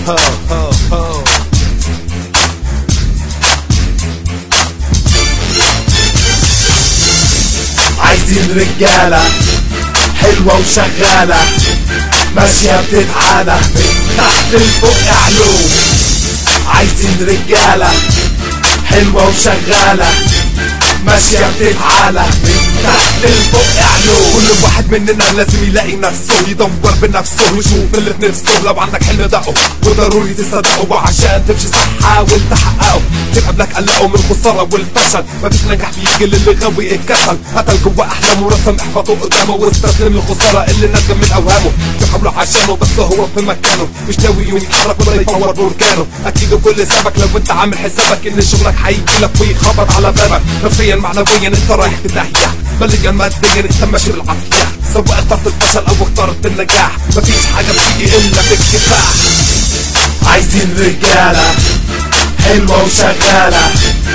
هو هو هو عايزين رجالة حلوة وشغالة ماشية بتتعالى من تحت لفوق علوم عايزين رجالة حلوة وشغالة ماشية بتتعالى من تحت لفوق علوم كل واحد مننا لازم يلاقي نفسه يدور بنفسه ويشوف اللي في نفسه لو عندك حلم دقه وضروري تصدقه وعشان تمشي صح حاول تحققه تقابلك قلقه من الخساره والفشل مفيش نجاح بيجي للي غاوي الكسل قتل جوه احلامه ورسم احباطه قدامه واستسلم للخساره اللي نجم من اوهامه بيحاولوا عشانه بس هو في مكانه مش ناوي يوم يتحرك ولا يفور بركانه اكيد كل سبك لو انت عامل حسابك ان شغلك هيجي لك ويخبط على بابك نفسيا معنويا انت رايح في داهيه ماليا ماديا انت ماشي بالعافيه سواء اخترت الفشل او اخترت النجاح مفيش حاجه بتيجي الا بالكفاح عايزين رجالة حلوة وشغالة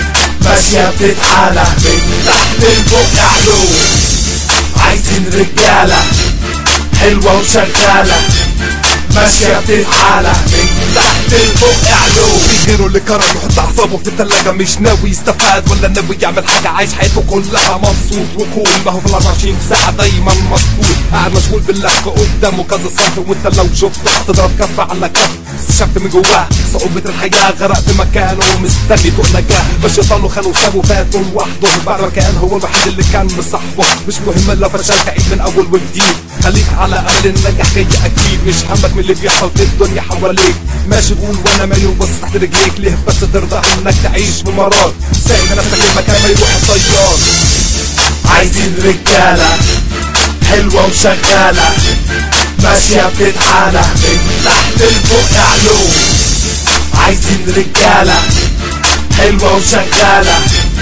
ماشية بتتعالى من تحت لفوق علوم عايزين رجالة حلوة وشغالة ماشية بتتعالى من تحت لفوق علوم في غيره اللي قرر يحط اعصابه في التلاجة مش ناوي يستفاد ولا ناوي يعمل حاجة عايش حياته كلها مبسوط وكول ما هو في ال 24 ساعة دايما مسؤول قاعد مشغول باللعب قدامه كذا صنف وانت لو شفته هتضرب كف على كف شفت من جواه صعوبة الحياة غرق في مكانه ومستني فوق نجاه بس شيطانه خانه وسابه فاتوا لوحده بعد ما كان هو الوحيد اللي كان مصاحبه مش مهم لو فشلت عيد من اول وجديد خليك على امل النجاح جاي اكيد مش همك من اللي بيحصل في الدنيا حواليك مشغول وانا مالي وبص تحت رجليك ليه بس ترضى انك تعيش بمرار سايب نفسك المكان ما يروح الطيار عايزين رجالة حلوة وشغالة ماشية بتتعالى من تحت لفوق علوم عايزين رجالة حلوة وشغالة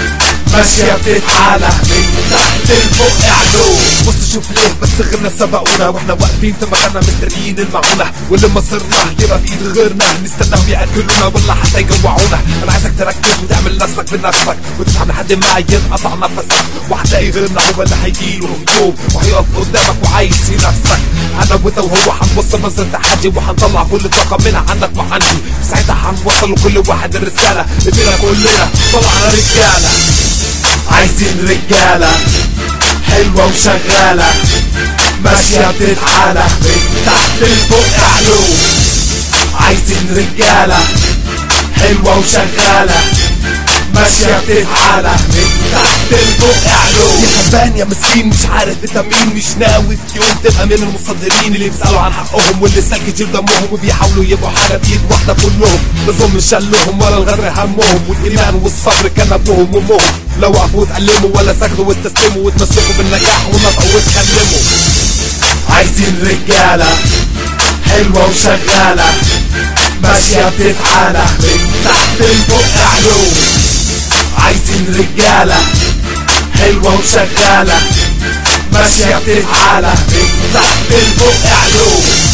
ماشية بتتعالى من تحت لفوق علوم بص شوف ليه بس غيرنا سبقونا واحنا واقفين في مكاننا مستنيين المعونة واللي مصيرنا يبقى في ايد غيرنا نستناهم ياكلونا ولا حتى يجوعونا انا عايزك تركز وتعمل نفسك بنفسك وتسحب لحد ما ينقطع نفسك وهتلاقي غيرنا هو اللي هيجيله يوم وهيقف قدامك وعايز نفسك انا وانت وهو هنوصل مصر تحدي وهنطلع كل الطاقه منها عندك وعندي ساعتها هنوصل لكل واحد الرساله ادينا كلنا طلعنا رجاله عايزين رجالة حلوة وشغالة ماشية بتتعالى من تحت لفوق علوم عايزين رجالة حلوة وشغالة ماشية بتتعالى من تحت لفوق علوم يا خبان يا مسكين مش عارف انت مين مش ناوي في يوم تبقى من المصدرين اللي بيسألوا عن حقهم واللي سال كتير دمهم وبيحاولوا يبقوا حاجة بإيد واحدة كلهم نظام مش شلهم ولا الغدر همهم والإيمان والصبر كان أبوهم وأمهم لو وقفوا واتألموا ولا سكتوا واستسلموا واتمسكوا بالنجاح ونطقوا واتكلموا عايزين رجالة حلوة وشغالة ماشية بتتعالى من تحت لفوق علوم عايزين رجالة حلوة وشغالة ماشية بتتعالى من تحت لفوق علوم